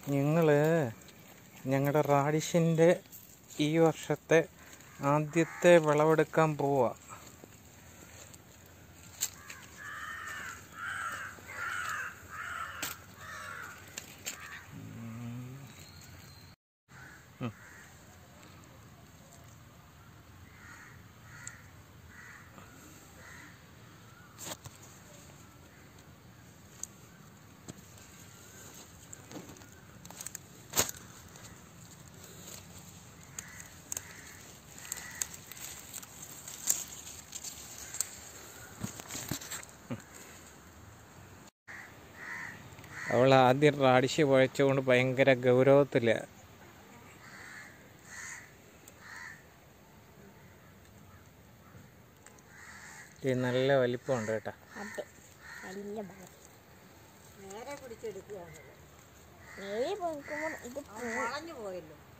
ഞങ്ങൾ ഞങ്ങളുടെ റാഡിഷിൻ്റെ ഈ വർഷത്തെ ആദ്യത്തെ വിളവെടുക്കാൻ പോവാ അവൾ ആദ്യം റാഡിഷ് കുഴച്ചുകൊണ്ട് ഭയങ്കര ഗൗരവത്തില് ഇത് നല്ല വലിപ്പമുണ്ട് കേട്ടോ അതെ നല്ല ബലം നേരെ പിടിച്ചെടുക്കുകയാണ് നേരെ പോയിക്കുമ്പോൾ ഇത് വളഞ്ഞു പോയല്ലോ